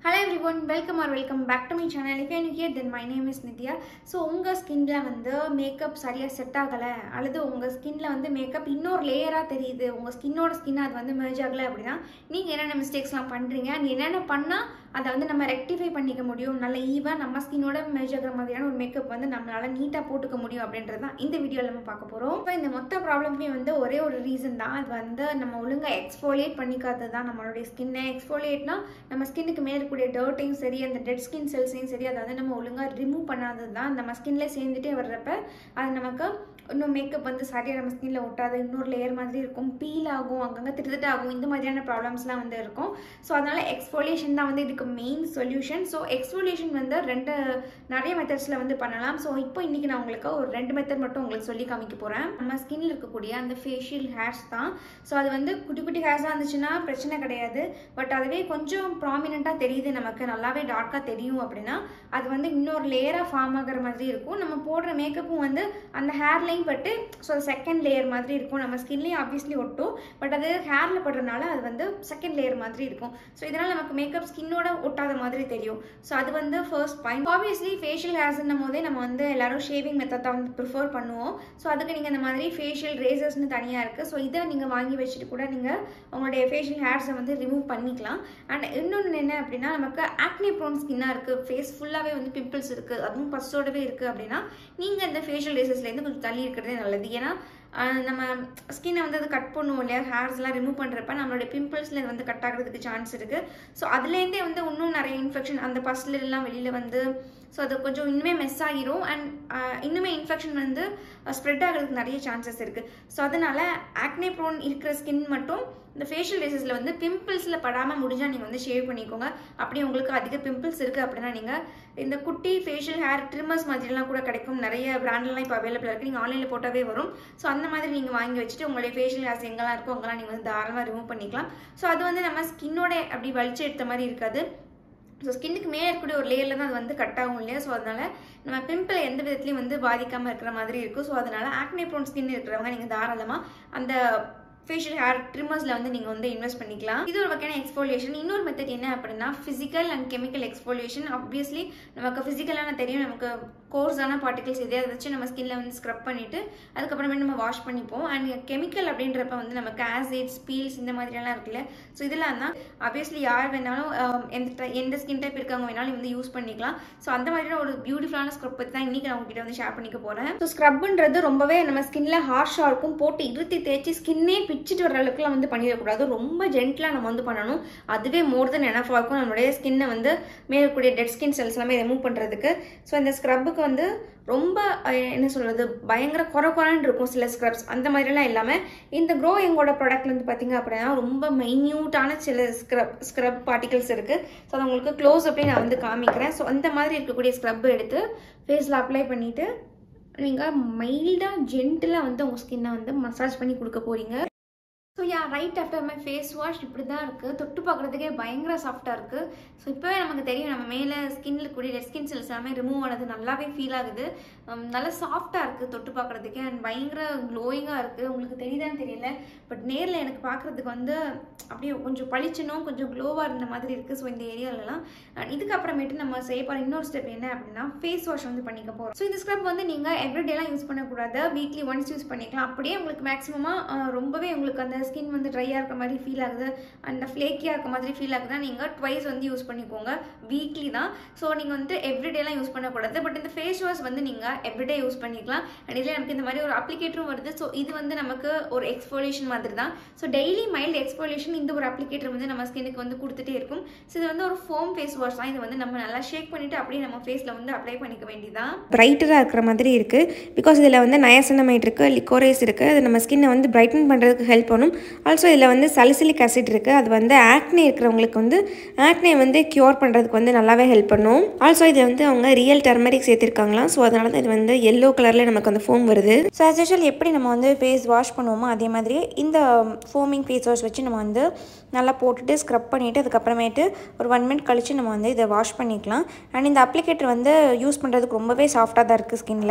hello everyone welcome or welcome back to my channel இப்போ எனக்கு then my name is Nithya so உங்கள் ஸ்கின்ல வந்து மேக்கப் சரியாக செட் ஆகலை அல்லது உங்கள் ஸ்கின்ல வந்து மேக்கப் இன்னொரு லேயராக தெரியுது உங்கள் ஸ்கின்னோட ஸ்கின் அது வந்து மெர்ஜ் ஆகலை அப்படின்னா நீங்கள் என்னென்ன மிஸ்டேக்ஸ்லாம் பண்ணுறீங்க அண்ட் என்னென்ன பண்ணால் அதை வந்து நம்ம ரெக்டிஃபை பண்ணிக்க முடியும் நல்ல ஈவாக நம்ம ஸ்கின்னோட மெர்ஜ் ஆகிற மாதிரியான ஒரு மேக்கப் வந்து நம்மளால் நீட்டாக போட்டுக்க முடியும் அப்படின்றது தான் இந்த வீடியோவில் நம்ம பார்க்க போகிறோம் இப்போ இந்த மொத்த ப்ராப்ளம்லேயும் வந்து ஒரே ஒரு ரீசன் தான் அது வந்து நம்ம ஒழுங்காக எக்ஸ்ஃபோலியேட் பண்ணிக்காதது தான் நம்மளுடைய ஸ்கின்னை எக்ஸ்ஃபோலியேட்னா நம்ம ஸ்கின்னுக்கு மேலே இருக்கக்கூடிய டர்ட்டையும் சரி அந்த டெட் ஸ்கின் செல்ஸையும் சரி அதை வந்து நம்ம ஒழுங்காக ரிமூவ் பண்ணாதது தான் நம்ம ஸ்கின்ல சேர்ந்துட்டே வர்றப்ப அது நமக்கு இன்னும் மேக்கப் வந்து சரியாக நம்ம ஸ்கின்ல ஒட்டாது இன்னொரு லேயர் மாதிரி இருக்கும் பீல் ஆகும் அங்கங்கே திட்டு ஆகும் இந்த மாதிரியான ப்ராப்ளம்ஸ்லாம் வந்து இருக்கும் ஸோ அதனால எக்ஸ்ஃபோலியேஷன் தான் வந்து இதுக்கு மெயின் சொல்யூஷன் ஸோ எக்ஸ்ஃபோலியேஷன் வந்து ரெண்டு நிறைய மெத்தட்ஸில் வந்து பண்ணலாம் ஸோ இப்போ இன்னைக்கு நான் உங்களுக்கு ஒரு ரெண்டு மெத்தட் மட்டும் உங்களுக்கு சொல்லி காமிக்க போகிறேன் நம்ம ஸ்கின்ல இருக்கக்கூடிய அந்த ஃபேஷியல் ஹேர்ஸ் தான் ஸோ அது வந்து குட்டி குட்டி ஹேர்ஸாக இருந்துச்சுன்னா பிரச்சனை கிடையாது பட் அதுவே கொஞ்சம் ப்ராமினெண்ட்டாக தெரியுது நமக்கு நல்லாவே டார்க்காக தெரியும் அப்படின்னா அது வந்து இன்னொரு லேயராக ஃபார்ம் ஆகிற மாதிரி இருக்கும் நம்ம போடுற மேக்கப்பும் வந்து அந்த ஹேர்லையும் பட்டு ஸோ செகண்ட் லேயர் மாதிரி இருக்கும் நம்ம ஸ்கின்லேயும் ஆப்வியஸ்லி ஒட்டும் பட் அது ஹேரில் படுறதுனால அது வந்து செகண்ட் லேயர் மாதிரி இருக்கும் ஸோ இதனால் நமக்கு மேக்கப் ஸ்கின்னோட ஒட்டாத மாதிரி தெரியும் ஸோ அது வந்து ஃபர்ஸ்ட் பாயிண்ட் ஆப்வியஸ்லி ஃபேஷியல் ஹேர்ஸ்ன்னும் போதே நம்ம வந்து எல்லாரும் ஷேவிங் மெத்தட் தான் வந்து ப்ரிஃபர் பண்ணுவோம் ஸோ அதுக்கு நீங்கள் இந்த மாதிரி ஃபேஷியல் ரேசர்ஸ்னு தனியாக இருக்குது ஸோ இதை நீங்கள் வாங்கி வச்சுட்டு கூட நீங்கள் உங்களுடைய ஃபேஷியல் ஹேர்ஸை வந்து ரிமூவ் பண்ணிக்கலாம் அண்ட் இன்னொன்று என்ன அப்படின்னா நமக்கு ஆக்னி ப்ரோன் ஸ்கின்னாக இருக்குது ஃபேஸ் ஃபுல்லாகவே வந்து பிம்பிள்ஸ் இருக்குது அதுவும் பஸ்ஸோடவே இருக்குது அப்படின்னா நீங்கள் இந்த ஃபேஷியல் ரேசர்ஸ்லேருந்து கொஞ்சம் தள்ளி இருக்கிறதே நல்லது ஏன்னா நம்ம ஸ்கின்னை வந்து அது கட் பண்ணுவோம் இல்லையா ஹேர்ஸ்லாம் ரிமூவ் பண்ணுறப்ப நம்மளுடைய பிம்பிள்ஸில் வந்து கட் ஆகிறதுக்கு சான்ஸ் இருக்குது ஸோ அதுலேருந்தே வந்து இன்னும் நிறைய இன்ஃபெக்ஷன் அந்த பஸ்ல எல்லாம் வெளியில் வந்து ஸோ அது கொஞ்சம் இன்னுமே மெஸ் ஆகிரும் அண்ட் இன்னுமே இன்ஃபெக்ஷன் வந்து ஸ்ப்ரெட் ஆகிறதுக்கு நிறைய சான்சஸ் இருக்குது ஸோ அதனால் ஆக்னே ப்ரோன் இருக்கிற ஸ்கின் மட்டும் இந்த ஃபேஷியல் ரேசஸில் வந்து பிம்பிள்ஸில் படாமல் முடிஞ்சால் நீங்கள் வந்து ஷேவ் பண்ணிக்கோங்க அப்படி உங்களுக்கு அதிக பிம்பிள்ஸ் இருக்குது அப்படின்னா நீங்கள் இந்த குட்டி ஃபேஷியல் ஹேர் ட்ரிம்மர்ஸ் மாதிரிலாம் கூட கிடைக்கும் நிறைய பிராண்ட்லாம் இப்போ அவைலபிளாக இருக்குது நீங்கள் ஆன்லைனில் போட்டாவே வரும் ஸோ அந்த மாதிரி நீங்கள் வாங்கி வச்சுட்டு உங்களுடைய ஃபேஷியல் ஹேர்ஸ் எங்கெல்லாம் இருக்கோ அங்கெல்லாம் நீங்கள் வந்து தாராளமாக ரிமூவ் பண்ணிக்கலாம் ஸோ அது வந்து நம்ம ஸ்கின்னோட அப்படி வலிச்சு எடுத்த மாதிரி இருக்காது ஸோ ஸ்கின்னுக்கு மேலே இருக்கக்கூடிய ஒரு லேயரில் தான் அது வந்து கட் ஆகும் இல்லையா ஸோ அதனால நம்ம பிம்பிள் எந்த விதத்துலையும் வந்து பாதிக்காமல் இருக்கிற மாதிரி இருக்கும் ஸோ அதனால ஆக்னே ப்ரோன் ஸ்கின் இருக்கிறவங்க நீங்கள் தாராளமாக அந்த ஃபேஷியல் ஹேர் ட்ரிம்மர்ஸில் வந்து நீங்கள் வந்து இன்வெஸ்ட் பண்ணிக்கலாம் இது ஒரு வகையான எக்ஸ்போலியேஷன் இன்னொரு மெத்தட் என்ன அப்படின்னா physical and chemical exfoliation obviously நமக்கு ஃபிசிக்கலான தெரியும் நமக்கு கோர்ஸான பார்ட்டிகல்ஸ் எதையாவது வச்சு நம்ம ஸ்கின்ல வந்து ஸ்க்ரப் பண்ணிட்டு அதுக்கப்புறமே நம்ம வாஷ் பண்ணிப்போம் அண்ட் கெமிக்கல் அப்படின்றப்ப வந்து நமக்கு ஆசிட்ஸ் பீல்ஸ் இந்த மாதிரியெல்லாம் இருக்குல்ல ஸோ இதெல்லாம் தான் ஆப்வியஸ்லி யார் வேணாலும் எந்த எந்த ஸ்கின் டைப் இருக்கவங்க வேணாலும் வந்து யூஸ் பண்ணிக்கலாம் ஸோ அந்த மாதிரியான ஒரு பியூட்டிஃபுல்லான ஸ்க்ரப் பற்றி தான் இன்னைக்கு நான் உங்ககிட்ட வந்து ஷேர் பண்ணிக்க போகிறேன் ஸோ ஸ்க்ரப்ன்றது ரொம்பவே நம்ம ஸ்கின்ல ஹார்ஷாக இருக்கும் போட்டு இருத்தி தேய்ச்சி ஸ்கின்னே பிச்சுட்டு வர அளவுக்குலாம் வந்து பண்ணிடக்கூடாது ரொம்ப ஜென்டலாக நம்ம வந்து பண்ணணும் அதுவே மோர் தென் எனஃபாக இருக்கும் நம்மளுடைய ஸ்கின்னை வந்து மேற்கூடிய டெட் ஸ்கின் செல்ஸ் எல்லாமே ரிமூவ் பண்ணுறதுக்கு ஸோ இந்த ஸ்க்ரப்புக்கு வந்து ரொம்ப என்ன சொல்கிறது பயங்கர குறை குறைன்னு இருக்கும் சில ஸ்க்ரப்ஸ் அந்த மாதிரிலாம் இல்லாமல் இந்த க்ரோ எங்கோட ப்ராடக்ட்ல வந்து பார்த்தீங்க அப்படின்னா ரொம்ப மைன்யூட்டான சில ஸ்க்ரப் ஸ்க்ரப் பார்ட்டிகல்ஸ் இருக்குது ஸோ அதை உங்களுக்கு க்ளோஸ் அப்படி நான் வந்து காமிக்கிறேன் ஸோ அந்த மாதிரி இருக்கக்கூடிய ஸ்க்ரப் எடுத்து ஃபேஸில் அப்ளை பண்ணிவிட்டு நீங்கள் மைல்டாக ஜென்டிலாக வந்து உங்கள் ஸ்கின்னை வந்து மசாஜ் பண்ணி கொடுக்க போகிறீங்க so yeah right after my face wash இப்படி தான் இருக்குது தொட்டு பார்க்குறதுக்கே பயங்கர சாஃப்டாக இருக்குது ஸோ இப்போவே நமக்கு தெரியும் நம்ம மேலே ஸ்கின்ல கூடிய டெட் ஸ்கின் செல்ஸ் எல்லாமே ரிமூவ் ஆனது நல்லாவே ஃபீல் ஆகுது நல்லா சாஃப்டாக இருக்குது தொட்டு பார்க்குறதுக்கே அண்ட் பயங்கர க்ளோயிங்காக இருக்குது உங்களுக்கு தெரியுதான்னு தெரியல பட் நேரில் எனக்கு பார்க்குறதுக்கு வந்து அப்படியே கொஞ்சம் பளிச்சனும் கொஞ்சம் க்ளோவாக இருந்த மாதிரி இருக்குது ஸோ இந்த ஏரியாலலாம் இதுக்கப்புறமேட்டு நம்ம செய்ய போகிற இன்னொரு ஸ்டெப் என்ன அப்படின்னா ஃபேஸ் வாஷ் வந்து பண்ணிக்க போகிறோம் ஸோ இந்த ஸ்க்ரப் வந்து நீங்கள் எவ்ரிடேலாம் யூஸ் பண்ணக்கூடாது வீக்லி ஒன்ஸ் யூஸ் பண்ணிக்கலாம் அப்படியே உங்களுக்கு மேக்ஸிமமாக ரொம்பவே உங்களுக்கு அந்த ஸ்கின் வந்து ட்ரையாக இருக்க மாதிரி ஃபீல் ஆகுது அந்த ஃப்ளேக்கியாக இருக்க மாதிரி ஃபீல் ஆகுதுன்னா நீங்கள் ட்வைஸ் வந்து யூஸ் பண்ணிக்கோங்க வீக்லி தான் ஸோ நீங்கள் வந்து எவ்ரிடேலாம் யூஸ் பண்ணக்கூடாது பட் இந்த ஃபேஸ் வாஷ் வந்து நீங்கள் எவ்ரிடே யூஸ் பண்ணிக்கலாம் அண்ட் இதில் நமக்கு இந்த மாதிரி ஒரு அப்ளிகேட்டரும் வருது ஸோ இது வந்து நமக்கு ஒரு எக்ஸ்போலேஷன் மாதிரி தான் ஸோ டெய்லி மைல்டு எக்ஸ்போலேஷன் இந்த ஒரு அப்ளிகேட்டர் வந்து நம்ம ஸ்கினுக்கு வந்து கொடுத்துட்டே இருக்கும் ஸோ இது வந்து ஒரு ஃபோம் ஃபேஸ் வாஷ் தான் இது வந்து நம்ம நல்லா ஷேக் பண்ணிவிட்டு அப்படியே நம்ம ஃபேஸில் வந்து அப்ளை பண்ணிக்க வேண்டியதான் பிரைட்டராக இருக்கிற மாதிரி இருக்குது பிகாஸ் இதில் வந்து நயசனமைட் இருக்குது லிக்கோரேஸ் இருக்குது அது நம்ம ஸ்கின்னை வந்து பிரைட்டன் பண்ணுறதுக்கு ஹெல்ப் பண்ணும் ஆல்சோ இதில் வந்து சலிசிலிக் ஆசிட் இருக்குது அது வந்து ஆக்னே இருக்கிறவங்களுக்கு வந்து ஆக்னே வந்து க்யூர் பண்ணுறதுக்கு வந்து நல்லாவே ஹெல்ப் பண்ணும் ஆல்சோ இதை வந்து அவங்க ரியல் டர்மரிக் சேர்த்துருக்காங்களாம் ஸோ அதனால தான் இது வந்து எல்லோ கலரில் நமக்கு அந்த ஃபோம் வருது ஸோ ஆஸ் யூஷுவல் எப்படி நம்ம வந்து ஃபேஸ் வாஷ் பண்ணுவோமோ அதே மாதிரி இந்த ஃபோமிங் ஃபேஸ் வாஷ் வச்சு நம்ம வந்து நல்லா போட்டுட்டு ஸ்க்ரப் பண்ணிவிட்டு அதுக்கப்புறமேட்டு ஒரு ஒன் மினிட் கழித்து நம்ம வந்து இதை வாஷ் பண்ணிக்கலாம் அண்ட் இந்த அப்ளிகேட்டர் வந்து யூஸ் பண்ணுறதுக்கு ரொம்பவே சாஃப்டாக தான் இருக்குது ஸ்கின்ல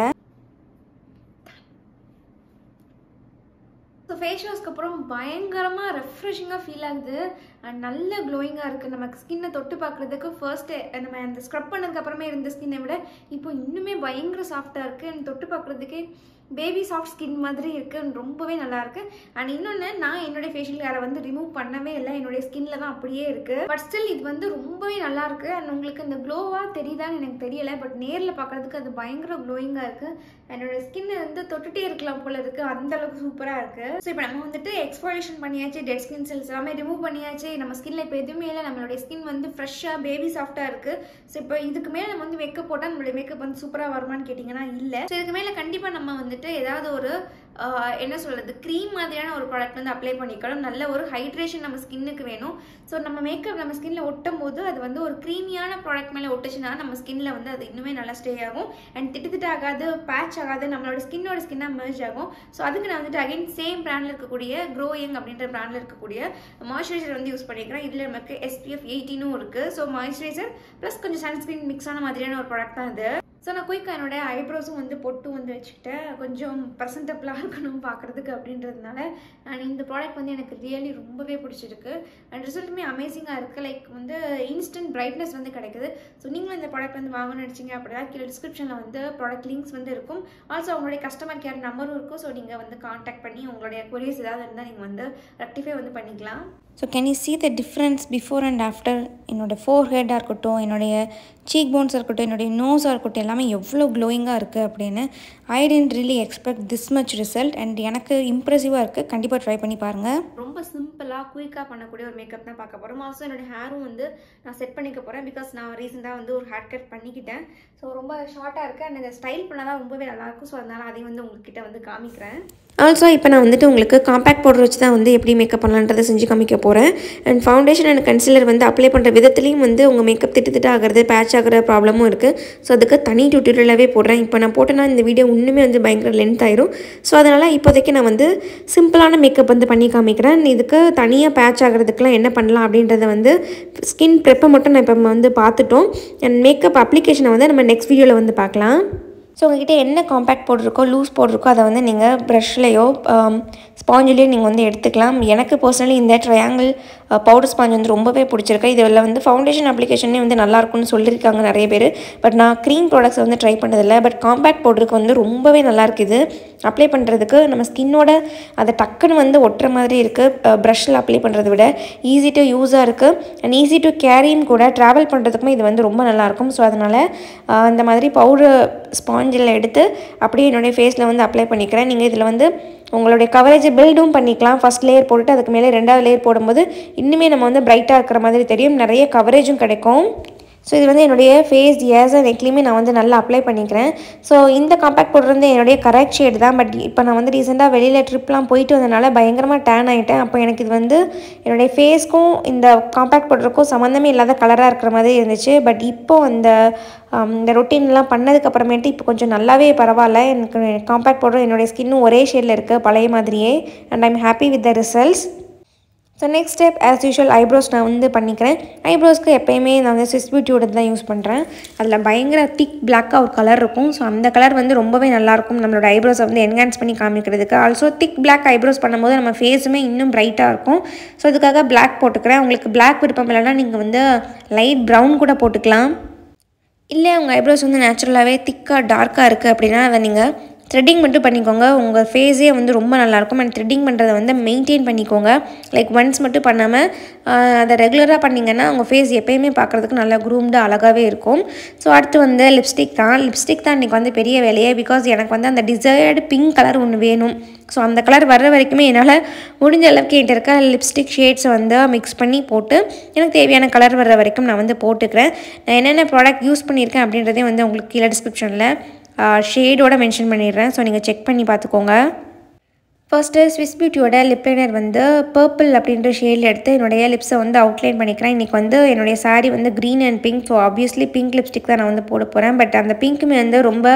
ஸோ ஃபேஸ் வாஷ்க்கு அப்புறம் பயங்கரமாக ரெஃப்ரெஷிங்காக ஃபீல் ஆகுது அண்ட் நல்ல க்ளோயிங்காக இருக்குது நமக்கு ஸ்கின்னை தொட்டு பார்க்குறதுக்கு ஃபர்ஸ்ட்டு நம்ம அந்த ஸ்க்ரப் பண்ணதுக்கு அப்புறமே இருந்த ஸ்கின்னை விட இப்போ இன்னுமே பயங்கர சாஃப்டாக இருக்குது அண்ட் தொட்டு பார்க்குறதுக்கே பேபி சாஃப்ட் ஸ்கின் மாதிரி இருக்குது ரொம்பவே நல்லா இருக்கு அண்ட் இன்னொன்று நான் என்னுடைய ஃபேஷியல் கேரை வந்து ரிமூவ் பண்ணவே இல்லை என்னுடைய ஸ்கின்ல தான் அப்படியே இருக்கு பட் ஸ்டில் இது வந்து ரொம்பவே நல்லா இருக்கு அண்ட் உங்களுக்கு இந்த க்ளோவாக தெரியுதான்னு எனக்கு தெரியல பட் நேரில் பார்க்கறதுக்கு அது பயங்கர க்ளோயிங்காக இருக்கு என்னோட ஸ்கின் வந்து தொட்டுட்டே இருக்கலாம் போல இருக்கு அந்த அளவுக்கு சூப்பராக இருக்கு ஸோ இப்போ நம்ம வந்துட்டு எக்ஸ்பாலேஷன் பண்ணியாச்சு டெட் ஸ்கின் செல்ஸ் எல்லாமே ரிமூவ் பண்ணியாச்சு நம்ம ஸ்கின்ல இப்போ எதுவுமே இல்லை நம்மளுடைய ஸ்கின் வந்து ஃப்ரெஷ்ஷாக பேபி சாஃப்டாக இருக்கு ஸோ இப்போ இதுக்கு மேலே நம்ம வந்து மேக்கப் போட்டால் நம்மளுடைய மேக்கப் வந்து சூப்பராக வருமான்னு கேட்டிங்கன்னா இல்லை ஸோ இதுக்கு மேலே கண்டிப்பாக நம்ம வந்துட்டு ஏதாவது ஒரு ஆஹ், என்ன சொல்கிறது க்ரீம் மாதிரியான ஒரு ப்ராடக்ட் வந்து அப்ளை பண்ணிக்கணும் நல்ல ஒரு ஹைட்ரேஷன் நம்ம ஸ்கின்னுக்கு வேணும் ஸோ நம்ம மேக்கப் நம்ம ஸ்கின்ல ஒட்டும் போது அது வந்து ஒரு க்ரீமியான ப்ராடக்ட் மேலே ஒட்டுச்சுன்னா நம்ம ஸ்கின்ல வந்து அது இன்னுமே நல்லா ஸ்டே ஆகும் அண்ட் திட்டு திட்டு ஆகாது பேட்ச் ஆகாது நம்மளோட ஸ்கின்னோட ஸ்கின்னாக மெர்ஜ் ஆகும் ஸோ அதுக்கு நான் வந்துட்டு அகைன் சேம் பிராண்டில் இருக்கக்கூடிய க்ரோயிங் அப்படின்ற பிராண்டில் இருக்கக்கூடிய மாய்ஸ்சரைசர் வந்து யூஸ் பண்ணிக்கிறேன் இதில் நமக்கு எஸ்பிஎஃப் எயிட்டீனும் இருக்குது ஸோ மாய்ஸ்சரைசர் ப்ளஸ் கொஞ்சம் சன்ஸ்க்ரீன் மிக்ஸ் ஆன மாதிரியான ஒரு ப்ராடக்ட் தான் இது ஸோ நான் குயிக்காக என்னோட ஐப்ரோஸும் வந்து பொட்டு வந்து வச்சுக்கிட்டேன் கொஞ்சம் ப்ரெசன்டபிளாக இருக்கணும் பார்க்குறதுக்கு அப்படின்றதுனால அண்ட் இந்த ப்ராடக்ட் வந்து எனக்கு ரியலி ரொம்பவே பிடிச்சிருக்கு அண்ட் ரிசல்ட்டுமே அமேசிங்காக இருக்குது லைக் வந்து இன்ஸ்டன்ட் பிரைட்னஸ் வந்து கிடைக்குது ஸோ நீங்களும் இந்த ப்ராடக்ட் வந்து வாங்கணும்னு நினச்சிங்க அப்படின்னா கீழே டிஸ்கிரிப்ஷனில் வந்து ப்ராடக்ட் லிங்க்ஸ் வந்து இருக்கும் ஆல்சோ அவங்களுடைய கஸ்டமர் கேர் நம்பரும் இருக்கும் ஸோ நீங்கள் வந்து காண்டாக்ட் பண்ணி உங்களுடைய கொரியர்ஸ் ஏதாவது இருந்தால் நீங்கள் வந்து ரெக்டிஃபை வந்து பண்ணிக்கலாம் so can you see the difference before and after என்னோடய ஃபோர் ஹெட்டாக இருக்கட்டும் என்னுடைய சீக் போன்ஸாக இருக்கட்டும் என்னுடைய நோஸாக இருக்கட்டும் எல்லாமே எவ்வளோ க்ளோயிங்காக இருக்குது அப்படின்னு I didn't really expect this much result and எனக்கு இம்ப்ரெசிவாக இருக்குது கண்டிப்பாக ட்ரை பண்ணி பாருங்கள் ரொம்ப சிம்பிளாக குயிக்காக பண்ணக்கூடிய ஒரு மேக்கப் தான் பார்க்க போகிறோம் ஆல்சோ என்னோட ஹேரும் வந்து நான் செட் பண்ணிக்க போகிறேன் பிகாஸ் நான் ரீசெண்டாக வந்து ஒரு ஹேர் கட் பண்ணிக்கிட்டேன் ஸோ ரொம்ப ஷார்ட்டாக இருக்குது அண்ட் இந்த ஸ்டைல் பண்ணால் தான் ரொம்பவே நல்லாயிருக்கும் ஸோ அதனால் அதையும் வந்து உங்ககிட்ட வந்து காமிக்கிறேன் ஆல்சோ இப்போ நான் வந்துட்டு உங்களுக்கு காம்பேக்ட் பவுடர் வச்சு தான் வந்து எப்படி மேக்கப் பண்ணலான்றதை செஞ்சு காமிக்க போகிறேன் அண்ட் ஃபவுண்டேஷன் அண்ட் கன்சிலர் வந்து அப்ளை பண்ணுற விதத்துலையும் வந்து உங்கள் மேக்கப் திட்டு திட்டு ஆகிறது பேட்ச் ஆகிற ப்ராப்ளமும் இருக்குது ஸோ அதுக்கு தனி டியூட்டோரியலாகவே போடுறேன் இப்போ நான் போட்டேன்னா இந்த வீடியோ இன்னுமே வந்து பயங்கர லென்த் ஆயிரும் ஸோ அதனால் இப்போதைக்கு நான் வந்து சிம்பிளான மேக்கப் வந்து பண்ணி காமிக்கிறேன் இதுக்கு தனியாக பேட்ச் ஆகிறதுக்குலாம் என்ன பண்ணலாம் அப்படின்றத வந்து ஸ்கின் ப்ரெப்பை மட்டும் நான் இப்போ வந்து பார்த்துட்டோம் அண்ட் மேக்கப் அப்ளிகேஷனை வந்து நம்ம நெக்ஸ்ட் வீடியோவில் வந்து பார்க்கலாம் ஸோ உங்ககிட்ட என்ன காம்பேக்ட் போட்டிருக்கோ லூஸ் போட்டிருக்கோ அதை வந்து நீங்கள் ப்ரஷ்லேயோ ஸ்பாஞ்சிலையோ நீங்கள் வந்து எடுத்துக்கலாம் எனக்கு பர்சனலி இந்த ட்ரையாங்கிள் பவுடர் ஸ்பாஞ்ச் வந்து ரொம்பவே பிடிச்சிருக்கு இதில் வந்து ஃபவுண்டேஷன் அப்ளிகேஷனே வந்து நல்லா இருக்கும்னு சொல்லியிருக்காங்க நிறைய பேர் பட் நான் க்ரீம் ப்ராடக்ட்ஸ் வந்து ட்ரை பண்ணதில்லை பட் காம்பேக்ட் பவுடருக்கு வந்து ரொம்பவே நல்லா இருக்குது அப்ளை பண்ணுறதுக்கு நம்ம ஸ்கின்னோட அதை டக்குன்னு வந்து ஒட்டுற மாதிரி இருக்குது ப்ரஷ்ஷில் அப்ளை பண்ணுறதை விட ஈஸி டு யூஸாக இருக்குது அண்ட் ஈஸி டு கேரியும் கூட ட்ராவல் பண்ணுறதுக்குமே இது வந்து ரொம்ப நல்லாயிருக்கும் ஸோ அதனால் இந்த மாதிரி பவுடர் ஸ்பாஞ்சில் எடுத்து அப்படியே என்னுடைய ஃபேஸில் வந்து அப்ளை பண்ணிக்கிறேன் நீங்கள் இதில் வந்து உங்களுடைய கவரேஜை பில்டும் பண்ணிக்கலாம் ஃபஸ்ட் லேயர் போட்டுட்டு அதுக்கு மேலே ரெண்டாவது லேயர் போடும்போது இன்னுமே நம்ம வந்து பிரைட்டாக இருக்கிற மாதிரி தெரியும் நிறைய கவரேஜும் கிடைக்கும் ஸோ இது வந்து என்னுடைய ஃபேஸ் ஏஸ் நெக்லையுமே நான் வந்து நல்லா அப்ளை பண்ணிக்கிறேன் ஸோ இந்த காம்பேக்ட் பவுடர் வந்து என்னுடைய கரெக்ட் ஷேட் தான் பட் இப்போ நான் வந்து ரீசெண்டாக வெளியில் ட்ரிப்லாம் போயிட்டு வந்தனால பயங்கரமாக டேன் ஆகிட்டேன் அப்போ எனக்கு இது வந்து என்னுடைய ஃபேஸ்க்கும் இந்த காம்பேக்ட் பவுடருக்கும் சம்மந்தமே இல்லாத கலராக இருக்கிற மாதிரி இருந்துச்சு பட் இப்போ அந்த ஆம், இந்த ரொட்டீன்லாம் பண்ணதுக்கு அப்புறமேட்டு இப்போ கொஞ்சம் நல்லாவே பரவாயில்ல எனக்கு காம்பேக்ட் பவுடர் என்னுடைய ஸ்கின்னும் ஒரே ஷேடில் இருக்குது பழைய மாதிரியே and I'm happy with the results so next step as usual eyebrows நான் வந்து பண்ணிக்கிறேன் ஐப்ரோஸ்க்கு எப்போயுமே நான் வந்து ஸ்விஸ் பியூட்டியோட தான் யூஸ் பண்ணுறேன் அதில் பயங்கர திக் பிளாக்காக ஒரு கலர் இருக்கும் ஸோ அந்த கலர் வந்து ரொம்பவே நல்லாயிருக்கும் நம்மளோட ஐப்ரோஸை வந்து என்ஹான்ஸ் பண்ணி காமிக்கிறதுக்கு ஆல்சோ திக் பிளாக் ஐப்ரோஸ் பண்ணும்போது நம்ம ஃபேஸுமே இன்னும் பிரைட்டாக இருக்கும் ஸோ அதுக்காக பிளாக் போட்டுக்கிறேன் உங்களுக்கு பிளாக் விருப்பம் இல்லைன்னா நீங்கள் வந்து லைட் ப்ரௌன் கூட போட்டுக்கலாம் இல்லை உங்கள் ஐப்ரோஸ் வந்து நேச்சுரலாகவே திக்காக டார்க்காக இருக்குது அப்படின்னா அதை நீங்கள் த்ரெட்டிங் மட்டும் பண்ணிக்கோங்க உங்கள் ஃபேஸே வந்து ரொம்ப நல்லாயிருக்கும் அண்ட் த்ரெட்டிங் பண்ணுறதை வந்து மெயின்டைன் பண்ணிக்கோங்க லைக் ஒன்ஸ் மட்டும் பண்ணாமல் அதை ரெகுலராக பண்ணிங்கன்னா உங்கள் ஃபேஸ் எப்பயுமே பார்க்குறதுக்கு நல்லா க்ரூம்டு அழகாகவே இருக்கும் ஸோ அடுத்து வந்து லிப்ஸ்டிக் தான் லிப்ஸ்டிக் தான் இன்றைக்கி வந்து பெரிய வேலையே பிகாஸ் எனக்கு வந்து அந்த டிசைர்டு பிங்க் கலர் ஒன்று வேணும் ஸோ அந்த கலர் வர்ற வரைக்குமே என்னால் முடிஞ்ச அளவுக்கு என்கிட்ட இருக்க லிப்ஸ்டிக் ஷேட்ஸை வந்து மிக்ஸ் பண்ணி போட்டு எனக்கு தேவையான கலர் வர்ற வரைக்கும் நான் வந்து போட்டுக்கிறேன் நான் என்னென்ன ப்ராடக்ட் யூஸ் பண்ணியிருக்கேன் அப்படின்றதே வந்து உங்களுக்கு கீழே டிஸ்கிரிப்ஷனில் ஷேடோட மென்ஷன் பண்ணிடுறேன் ஸோ நீங்கள் செக் பண்ணி பார்த்துக்கோங்க ஃபர்ஸ்ட்டு ஸ்விஸ் பியூட்டியோட லிப் லைனர் வந்து பர்பிள் அப்படின்ற ஷேடில் எடுத்து என்னுடைய லிப்ஸை வந்து அவுட்லைன் பண்ணிக்கிறேன் இன்றைக்கி வந்து என்னுடைய saree வந்து green and pink so obviously pink lipstick தான் நான் வந்து போட போகிறேன் பட் அந்த பிங்க்குமே வந்து ரொம்ப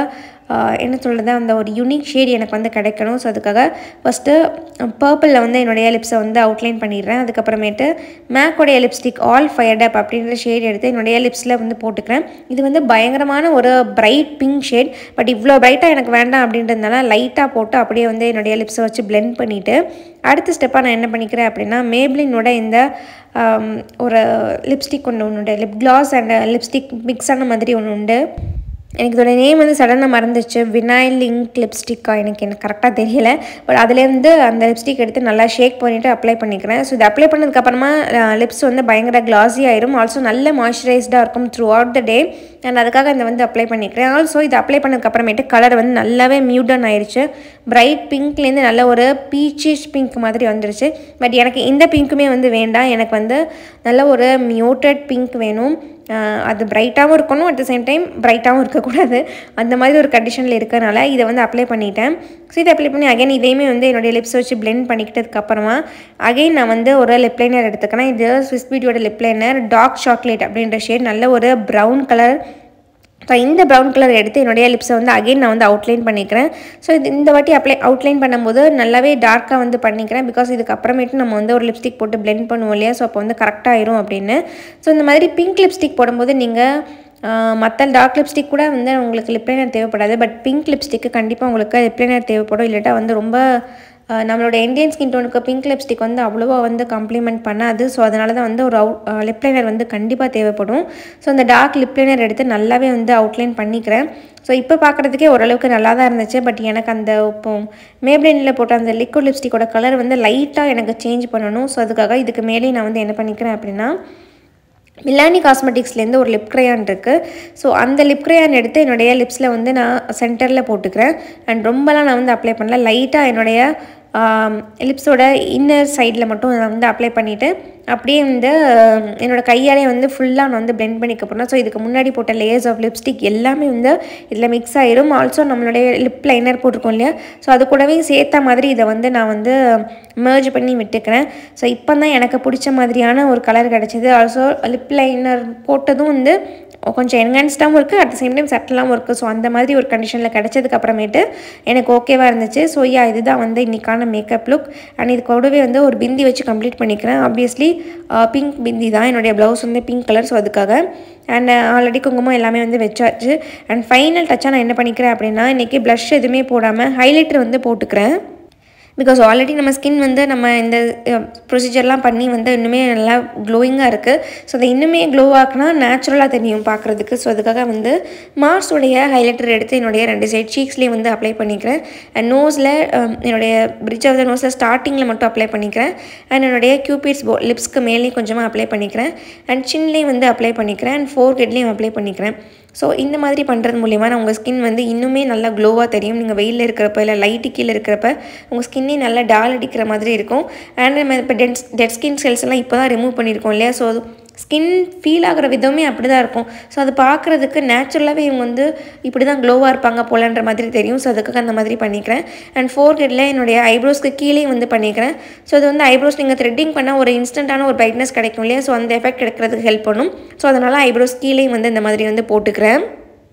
ஆஹ், என்ன சொல்கிறது அந்த ஒரு யூனிக் ஷேட் எனக்கு வந்து கிடைக்கணும் ஸோ அதுக்காக ஃபஸ்ட்டு பர்பிளில் வந்து என்னுடைய லிப்ஸை வந்து அவுட்லைன் பண்ணிடுறேன் அதுக்கப்புறமேட்டு மேக்கோடைய லிப்ஸ்டிக் ஆல் ஃபயர்ட் அப் அப்படின்ற ஷேட் எடுத்து என்னுடைய லிப்ஸில் வந்து போட்டுக்கிறேன் இது வந்து பயங்கரமான ஒரு பிரைட் பிங்க் ஷேட் பட் இவ்வளோ பிரைட்டாக எனக்கு வேண்டாம் அப்படின்றதுனால லைட்டாக போட்டு அப்படியே வந்து என்னுடைய லிப்ஸை வச்சு blend பண்ணிவிட்டு அடுத்த ஸ்டெப்பாக நான் என்ன பண்ணிக்கிறேன் அப்படின்னா மேப்ளினோட இந்த ஆம், ஒரு லிப்ஸ்டிக் ஒன்று ஒன்று உண்டு lip gloss and lipstick mix ஆன மாதிரி ஒன்று உண்டு எனக்கு இதோட நேம் வந்து சடனாக மறந்துச்சு வினாயில் லிங்க் லிப்ஸ்டிக்கா எனக்கு எனக்கு கரெக்டாக தெரியல பட் அதுலேருந்து அந்த லிப்ஸ்டிக் எடுத்து நல்லா ஷேக் பண்ணிவிட்டு அப்ளை பண்ணிக்கிறேன் ஸோ இது அப்ளை பண்ணதுக்கப்புறமா லிப்ஸ் வந்து பயங்கர கிளாஸி ஆயிரும் ஆல்சோ நல்ல மாய்ஸ்சரைஸ்டாக இருக்கும் throughout the day and அதுக்காக இந்த வந்து அப்ளை பண்ணிக்கிறேன் ஆல்சோ இது அப்ளை பண்ணதுக்கப்புறமேட்டு கலர் வந்து நல்லாவே மியூடன் ஆயிடுச்சு பிரைட் பிங்க்லேருந்து நல்ல ஒரு பீச்சிஷ் பிங்க் மாதிரி வந்துருச்சு பட் எனக்கு இந்த பிங்க்குமே வந்து வேண்டாம் எனக்கு வந்து நல்ல ஒரு மியூட்டட் பிங்க் வேணும் ஆஹ் அது பிரைட்டாகவும் இருக்கணும் அட் த சேம் டைம் பிரைட்டாகவும் இருக்கக்கூடாது அந்த மாதிரி ஒரு கண்டிஷனில் இருக்கறனால இதை வந்து அப்ளை பண்ணிட்டேன் ஸோ இதை அப்ளை பண்ணி அகைன் இதையுமே வந்து என்னுடைய லிப்ஸ் வச்சு blend பண்ணிக்கிட்டதுக்கு அப்புறமா அகைன் நான் வந்து ஒரு லிப் லைனர் எடுத்துக்கிறேன் இது ஸ்விஸ் பியூட்டியோட லிப் லைனர் டார்க் சாக்லேட் அப்படின்ற ஷேட் நல்ல ஒரு ப்ரௌன் கலர் ஸோ இந்த ப்ரௌன் கலர் எடுத்து என்னுடைய லிப்ஸை வந்து அகைன் நான் வந்து அவுட்லைன் பண்ணிக்கிறேன் ஸோ இது இந்த வாட்டி அப்ளை அவுட்லைன் பண்ணும்போது நல்லாவே டார்க்காக வந்து பண்ணிக்கிறேன் பிகாஸ் இதுக்கு அப்புறமேட்டு நம்ம வந்து ஒரு லிப்ஸ்டிக் போட்டு blend பண்ணுவோம் இல்லையா ஸோ அப்போ வந்து கரெக்டாக ஆயிரும் அப்படின்னு ஸோ இந்த மாதிரி பிங்க் லிப்ஸ்டிக் போடும்போது நீங்கள் மற்ற டார்க் லிப்ஸ்டிக் கூட வந்து உங்களுக்கு லிப்லைனர் தேவைப்படாது பட் பிங்க் லிப்ஸ்டிக்கு கண்டிப்பாக உங்களுக்கு லிப்லைனர் தேவைப்படும் இல்லாட்டா வந்து ரொம்ப ஆஹ் நம்மளோட இந்தியன் ஸ்கின் டோனுக்கு பிங்க் லிப்ஸ்டிக் வந்து அவ்வளோவா வந்து காம்ப்ளிமெண்ட் பண்ணாது ஸோ அதனால தான் வந்து ஒரு அவுட் லிப் லைனர் வந்து கண்டிப்பாக தேவைப்படும் ஸோ அந்த டார்க் லிப் லைனர் எடுத்து நல்லாவே வந்து அவுட்லைன் பண்ணிக்கிறேன் ஸோ இப்போ பார்க்குறதுக்கே ஓரளவுக்கு நல்லா தான் இருந்துச்சு பட் எனக்கு அந்த இப்போ மேப்ளைனில் போட்ட அந்த லிக்விட் லிப்ஸ்டிக்கோட கலர் வந்து லைட்டாக எனக்கு சேஞ்ச் பண்ணணும் ஸோ அதுக்காக இதுக்கு மேலே நான் வந்து என்ன பண்ணிக்கிறேன் அப்படின்னா மிலானி காஸ்மெட்டிக்ஸ்லேருந்து ஒரு லிப் க்ரையான் இருக்குது ஸோ அந்த லிப் க்ரையான் எடுத்து என்னுடைய லிப்ஸில் வந்து நான் சென்டரில் போட்டுக்கிறேன் அண்ட் ரொம்பலாம் நான் வந்து அப்ளை பண்ணல லைட்டாக என்னுடைய லிப்ஸோட இன்னர் சைடில் மட்டும் நான் வந்து அப்ளை பண்ணிவிட்டு அப்படியே வந்து ஆம், என்னோட கையாலே வந்து ஃபுல்லாக நான் வந்து blend பண்ணிக்க போகிறேன் ஸோ இதுக்கு முன்னாடி போட்ட லேயர்ஸ் ஆஃப் லிப்ஸ்டிக் எல்லாமே வந்து இதில் மிக்ஸ் ஆயிரும் ஆல்சோ நம்மளுடைய லிப் லைனர் போட்டிருக்கோம் இல்லையா ஸோ அது கூடவே சேர்த்த மாதிரி இதை வந்து நான் வந்து merge பண்ணி விட்டுக்கிறேன் ஸோ இப்போ தான் எனக்கு பிடிச்ச மாதிரியான ஒரு கலர் கிடச்சிது ஆல்சோ லிப் லைனர் போட்டதும் வந்து கொஞ்சம் என்ஹான்ஸ்டாகவும் இருக்குது அட் த சேம் டைம் சட்டலாகவும் இருக்குது ஸோ அந்த மாதிரி ஒரு கண்டிஷனில் கிடச்சதுக்கு அப்புறமேட்டு எனக்கு ஓகேவாக இருந்துச்சு ஸோ யா இதுதான் வந்து இன்றைக்கான மேக்கப் லுக் அண்ட் இது கூடவே வந்து ஒரு பிந்தி வச்சு கம்ப்ளீட் பண்ணிக்கிறேன் ஆப்வியஸ்லி பிங்க் பிந்தி தான் என்னுடைய ப்ளவுஸ் வந்து பிங்க் கலர் ஸோ அதுக்காக அண்ட் ஆல்ரெடி குங்குமம் எல்லாமே வந்து வச்சாச்சு அண்ட் ஃபைனல் டச்சாக நான் என்ன பண்ணிக்கிறேன் அப்படின்னா இன்றைக்கி ப்ளஷ் எதுவுமே போடாமல் ஹைலைட்டர் வந்து போட்டுக்கிறேன் பிகாஸ் ஆல்ரெடி நம்ம ஸ்கின் வந்து நம்ம இந்த ப்ரொசீஜர்லாம் பண்ணி வந்து இன்னுமே நல்லா க்ளோயிங்காக இருக்குது ஸோ அதை இன்னுமே க்ளோ ஆக்குனா நேச்சுரலாக தெரியும் பார்க்குறதுக்கு ஸோ அதுக்காக வந்து மார்ஸோடைய ஹைலைட்டர் எடுத்து என்னுடைய ரெண்டு சைட் சீக்ஸ்லேயே வந்து அப்ளை பண்ணிக்கிறேன் அண்ட் நோஸில் என்னுடைய பிரிட்ஜ் ஆஃப் த நோஸில் ஸ்டார்டிங்கில் மட்டும் அப்ளை பண்ணிக்கிறேன் அண்ட் என்னுடைய கியூபிட்ஸ் போ லிப்ஸ்க்கு மேலேயும் கொஞ்சமாக அப்ளை பண்ணிக்கிறேன் அண்ட் சின்லேயும் வந்து அப்ளை பண்ணிக்கிறேன் அண்ட் ஃபோர் ஹெட்லேயும் அப்ளை பண்ணிக்கிறேன் ஸோ இந்த மாதிரி பண்ணுறது மூலிமா நான் உங்கள் ஸ்கின் வந்து இன்னுமே நல்லா க்ளோவாக தெரியும் நீங்கள் வெயிலில் இருக்கிறப்ப இல்லை லைட்டு கீழே இருக்கிறப்ப உங்கள் ஸ்கின்னே நல்லா டால் அடிக்கிற மாதிரி இருக்கும் அண்ட் நம்ம இப்போ டெட் டெட் ஸ்கின் செல்ஸ் எல்லாம் இப்போ தான் ரிமூவ் பண்ணியிருக்கோம் இல்லையா ஸோ ஸ்கின் ஃபீல் ஆகிற விதமே அப்படி தான் இருக்கும் ஸோ அது பார்க்குறதுக்கு நேச்சுரலாகவே இவங்க வந்து இப்படி தான் க்ளோவாக இருப்பாங்க போலன்ற மாதிரி தெரியும் ஸோ அதுக்காக அந்த மாதிரி பண்ணிக்கிறேன் அண்ட் ஃபோர் ஹெட்டில் என்னுடைய ஐப்ரோஸ்க்கு கீழே வந்து பண்ணிக்கிறேன் ஸோ அது வந்து ஐப்ரோஸ் நீங்கள் த்ரெட்டிங் பண்ணால் ஒரு இன்ஸ்டண்ட்டான ஒரு பிரைட்னஸ் கிடைக்கும் இல்லையா ஸோ அந்த எஃபெக்ட் எடுக்கிறதுக்கு ஹெல்ப் பண்ணும் ஸோ அதனால் ஐப்ரோஸ் கீழே வந்து இந்த மாதிரி வந்து போட்டுக்கிறேன்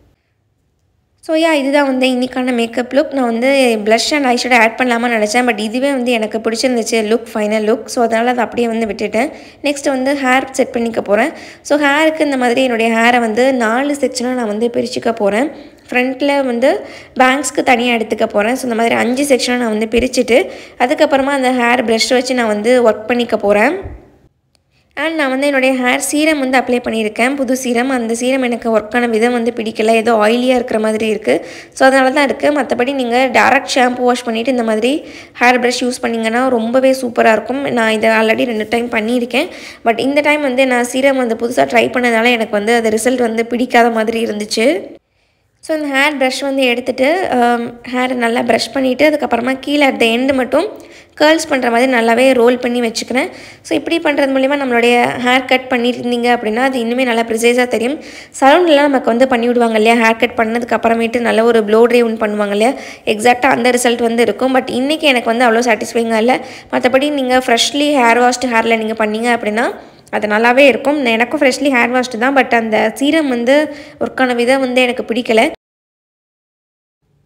ஸோ யா இதுதான் வந்து இன்றைக்கான மேக்கப் லுக் நான் வந்து ப்ளஷ் அண்ட் ஐஷேடோ ஆட் பண்ணலாமா நினச்சேன் பட் இதுவே வந்து எனக்கு பிடிச்சிருந்துச்சு லுக் ஃபைனல் லுக் ஸோ அதனால் அதை அப்படியே வந்து விட்டுட்டேன் நெக்ஸ்ட் வந்து ஹேர் செட் பண்ணிக்க போகிறேன் ஸோ ஹேருக்கு இந்த மாதிரி என்னுடைய ஹேரை வந்து நாலு செக்ஷனாக நான் வந்து பிரிச்சுக்க போகிறேன் ஃப்ரண்ட்டில் வந்து பேங்க்ஸ்க்கு தனியாக எடுத்துக்க போகிறேன் ஸோ இந்த மாதிரி அஞ்சு செக்ஷனாக நான் வந்து பிரிச்சுட்டு அதுக்கப்புறமா அந்த ஹேர் ப்ரஷ் வச்சு நான் வந்து ஒர்க் பண்ணிக்க போகிறேன் அண்ட் நான் வந்து என்னுடைய ஹேர் சீரம் வந்து அப்ளை பண்ணியிருக்கேன் புது சீரம் அந்த சீரம் எனக்கு ஒர்க்கான விதம் வந்து பிடிக்கல ஏதோ ஆயிலியாக இருக்கிற மாதிரி இருக்குது ஸோ அதனால தான் இருக்குது மற்றபடி நீங்கள் டேரக்ட் ஷாம்பு வாஷ் பண்ணிவிட்டு இந்த மாதிரி ஹேர் ப்ரஷ் யூஸ் பண்ணிங்கன்னா ரொம்பவே சூப்பராக இருக்கும் நான் இதை ஆல்ரெடி ரெண்டு டைம் பண்ணியிருக்கேன் பட் இந்த டைம் வந்து நான் சீரம் வந்து புதுசாக ட்ரை பண்ணதால எனக்கு வந்து அது ரிசல்ட் வந்து பிடிக்காத மாதிரி இருந்துச்சு ஸோ இந்த ஹேர் ப்ரஷ் வந்து எடுத்துகிட்டு ஹேர் நல்லா ப்ரஷ் பண்ணிவிட்டு அதுக்கப்புறமா கீழே அட் த எண்டு மட்டும் கேர்ள்ஸ் பண்ணுற மாதிரி நல்லாவே ரோல் பண்ணி வச்சுக்கிறேன் ஸோ இப்படி பண்ணுறது மூலிமா நம்மளுடைய ஹேர் கட் பண்ணியிருந்தீங்க அப்படின்னா அது இன்னுமே நல்லா ப்ரிசைஸாக தெரியும் சலூன்லாம் நமக்கு வந்து பண்ணி விடுவாங்க இல்லையா ஹேர் கட் பண்ணதுக்கு அப்புறமேட்டு நல்ல ஒரு ப்ளோ ட்ரை ஒன்று பண்ணுவாங்க இல்லையா எக்ஸாக்டாக அந்த ரிசல்ட் வந்து இருக்கும் பட் இன்றைக்கி எனக்கு வந்து அவ்வளோ சாட்டிஸ்ஃபைங்காக இல்லை மற்றபடி நீங்கள் ஃப்ரெஷ்லி ஹேர் வாஷ்டு ஹேரில் நீங்கள் பண்ணீங்க அப்படின்னா அது நல்லாவே இருக்கும் எனக்கும் ஃப்ரெஷ்லி ஹேர் வாஷ்டு தான் பட் அந்த சீரம் வந்து ஒர்க்கான விதம் வந்து எனக்கு பிடிக்கல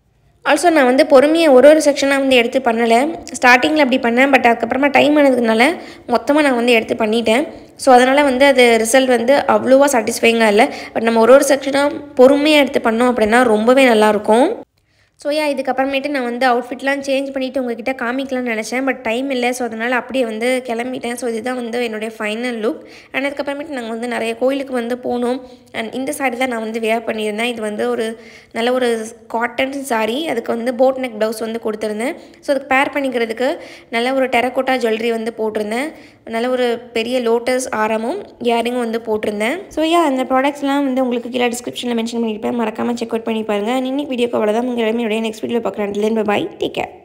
ஆல்சோ நான் வந்து பொறுமையாக ஒரு ஒரு செக்ஷனாக வந்து எடுத்து பண்ணலை ஸ்டார்டிங்கில் அப்படி பண்ணேன் பட் அதுக்கப்புறமா டைம் ஆனதுனால மொத்தமாக நான் வந்து எடுத்து பண்ணிட்டேன் ஸோ அதனால் வந்து அது ரிசல்ட் வந்து அவ்வளோவா சாட்டிஸ்ஃபைங்காக இல்லை பட் நம்ம ஒரு ஒரு செக்ஷனாக பொறுமையாக எடுத்து பண்ணோம் அப்படின்னா ரொம்பவே நல்லாயிருக்கும் ஸோ யா இதுக்கப்புறமேட்டு நான் வந்து அவுட்ஃபிட்லாம் சேஞ்ச் பண்ணிவிட்டு உங்ககிட்ட காமிக்கலாம்னு நினச்சேன் பட் டைம் இல்லை ஸோ அதனால் அப்படியே வந்து கிளம்பிட்டேன் ஸோ இதுதான் வந்து என்னுடைய ஃபைனல் லுக் அண்ட் அதுக்கப்புறமேட்டு நாங்கள் வந்து நிறைய கோயிலுக்கு வந்து போனோம் அண்ட் இந்த சாரி தான் நான் வந்து வேர் பண்ணியிருந்தேன் இது வந்து ஒரு நல்ல ஒரு காட்டன் சாரி அதுக்கு வந்து போட் நெக் ப்ளவுஸ் வந்து கொடுத்துருந்தேன் ஸோ அதுக்கு பேர் பண்ணிக்கிறதுக்கு நல்ல ஒரு டெரக்கோட்டா ஜுவல்லரி வந்து போட்டிருந்தேன் நல்ல ஒரு பெரிய லோட்டஸ் ஆரமும் இயரிங்கும் வந்து போட்டிருந்தேன் ஸோ யா அந்த ப்ராடக்ட்ஸ்லாம் வந்து உங்களுக்கு கீழே டிஸ்கிரிப்ஷனில் மென்ஷன் பண்ணியிருப்பேன் மறக்காமல் செக் அவுட் பண்ணி பாருங்கள் இன்னைக்கு வீடியோக்கு அவ்வளோதான் உங்கள் எல்லாமே நெக்ஸ்ட் வீடியோவில் பார்க்குறேன் பை டேக் கேர்